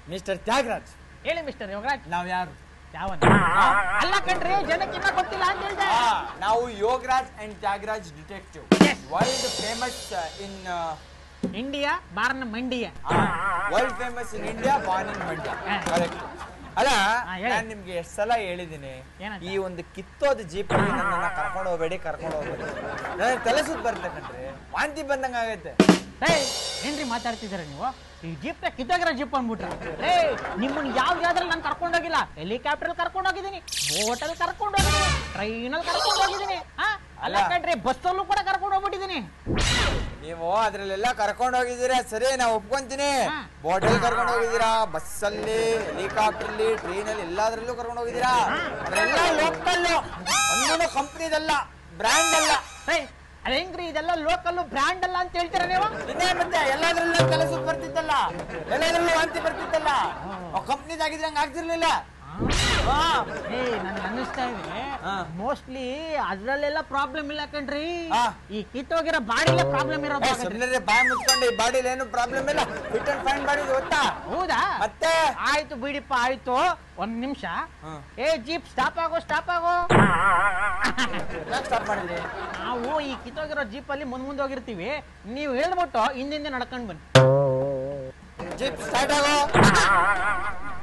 Mister Thyagaraj ಹೇಳಿ mister Yogaraj ನಾವ್ ಯಾರು ಯಾವನ್ ಅಲ್ಲ ಕಣ್ರಿ ಜನಕ್ಕೆ ಇನ್ನ ಗೊತ್ತಿಲ್ಲ ಅಂತ ಹೇಳ್ದೆ ಆ, ನಾವು Yogaraj and Thyagaraj detective Yes. World famous in India born ಮಂಡಿಯ world famous in India born in Mandya ಹಾ. ಕರೆಕ್ಟ್ ಅಲ್ಲ ಹಾ, ಹೇಳಿ. ನಾನು ನಿಮ್ಗೆ ಎಷ್ಟು ಸಲ ಹೇಳಿದ್ದೀನಿ ಏನಂತ? ಈ ಒಂದು ಕಿತ್ತೋದ ಜೀಪ್ ಅಲ್ಲಿ ನನ್ನನ್ನ ಕರ್ಕೊಂಡು ಹೋಗ್ಬೇಡಿ ಕರ್ಕೊಂಡು ಹೋಗ್ಬೇಡಿ ನನಗೆ ತಲೆ ಸುತ್ತ ಬರುತ್ತೆ ಕಣ್ರಿ ವಾಂತಿ ಬಂದಂಗ ಆಗೈತೆ ಏಯ್ ಏನ್ರಿ ಮಾತಾಡ್ತಿದ್ದೀರ ನೀವು ಈ ಜೀಪ್ ಕಿತ್ತೋಗಿರೋ ಜೀಪ್ ಅಂದ್ಬಿಟ್ರ ಏಯ್ ನಿಮ್ಮನ್ನ ಯಾವ ಯಾವ್ದ್ರಲ್ಲಿ ನಾನು ಕರ್ಕೊಂಡು ಹೋಗಿಲ್ಲ ಹೆಲಿಕಾಪ್ಟರ್ ಕರ್ಕೊಂಡು ಹೋಗಿದ್ದೀನಿ ಬೋಟಲ್ಲಿ ಕರ್ಕೊಂಡು ಹೋಗಿದ್ದೀನಿ ಟ್ರೈನಲ್ಲಿ ಕರ್ಕೊಂಡು ಹೋಗಿದ್ದೀನಿ ಹಾ ಅಲ್ಲ ಅಲ್ಲ. ಕಣ್ರಿ ಬಸ್ಸಲ್ಲೂ ಕೂಡ ಕರ್ಕೊಂಡು ಹೋಗ್ಬಿಟ್ಟಿದ್ದೀನಿ ನೀವು ಅದ್ರಲ್ಲೆಲ್ಲ ಕರ್ಕೊಂಡು ಹೋಗಿದ್ದೀರಾ ಸರಿ ನಾವು ಒಪ್ಕೊಂತೀನಿ ಹಾ. ಬೋಟಲ್ ಕರ್ಕೊಂಡು ಹೋಗಿದ್ದೀರಾ ಬಸ್ಸಲ್ಲಿ ಹೆಲಿಕಾಪ್ಟರ್ಲಿ ಟ್ರೈನಲ್ಲಿ ಎಲ್ಲಾದ್ರಲ್ಲೂ ಕರ್ಕೊಂಡು ಹೋಗಿದ್ದೀರಾ ಅದರೆಲ್ಲ ಲೋಕಲ್ ಒಂದೂ ಕಂಪ್ನಿದಲ್ಲ ಬ್ರ್ಯಾಂಡ್ ಅಲ್ಲ ಏಯ್ ಅದ್ ಹೆಂಗ್ರಿ ಇದೆಲ್ಲ ಲೋಕಲ್ ಬ್ರ್ಯಾಂಡ್ ಅಲ್ಲ ಅಂತ ಹೇಳ್ತೀರಾ ನೀವು ಇನ್ನೇ ಮತ್ತೆ ಎಲ್ಲಾದ್ರಲ್ಲೂ ಕೆಲಸ ಬರ್ತಿತ್ತಲ್ಲ ಎಲ್ಲಾದ್ರಲ್ಲೂ ವಾಂತಿ ಬರ್ತಿತ್ತಲ್ಲ ಕಂಪ್ನಿದಾಗಿದ್ರೆ ಹಂಗ ಆಗ್ತಿರ್ಲಿಲ್ಲ ಹಾ. ಏಯ್ ನನ್ಗೆ ಅನ್ನಿಸ್ತಾ ಇದೆ ಹಾ. ಮೋಸ್ಟ್ಲಿ ಅದ್ರಲ್ಲೆಲ್ಲ ಪ್ರಾಬ್ಲಮ್ ಇಲ್ಲ ಕಣ್ರಿ ಹಾ. ಈ ಕಿತ್ತೋಗಿರೋ ಬಾಡಿಗೆ ಪ್ರಾಬ್ಲಮ್ ಏ, ಇರೋದು ಸುಮ್ನಿರಿ ಬಾಯಿ ಮುಚ್ಕೊಂಡು ಈ ಬಾಡಿಲಿ ಏನು ಪ್ರಾಬ್ಲಮ್ ಇಲ್ಲ ಫಿಟ್ ಅಂಡ್ ಫೈನ್ ಬಾಡಿ ಗೊತ್ತಾ ಹೌದಾ ಮತ್ತೆ ಆಯ್ತು ಬಿಡಿಪ್ಪ ಆಯ್ತು ಒಂದ್ ನಿಮಿಷ ಹ್ಮ್. ಏ ಜೀಪ್ ಸ್ಟಾಪ್ ಆಗೋ ಸ್ಟಾಪ್ ಆಗೋ ಸ್ಟಾಪ್ ಮಾಡಿದ್ರಿ ನಾವು ಈ ಕಿತ್ತೋಗಿರೋ ಜೀಪ್ ಅಲ್ಲಿ ಮುಂದ್ ಮುಂದೆ ಹೋಗಿರ್ತೀವಿ ನೀವು ಹೇಳ್ಬಿಟ್ಟು ಹಿಂದಿಂದ ನಡ್ಕೊಂಡ್ ಬನ್ನಿ ಜೀಪ್ ಸ್ಟಾರ್ಟ್ ಆಗೋ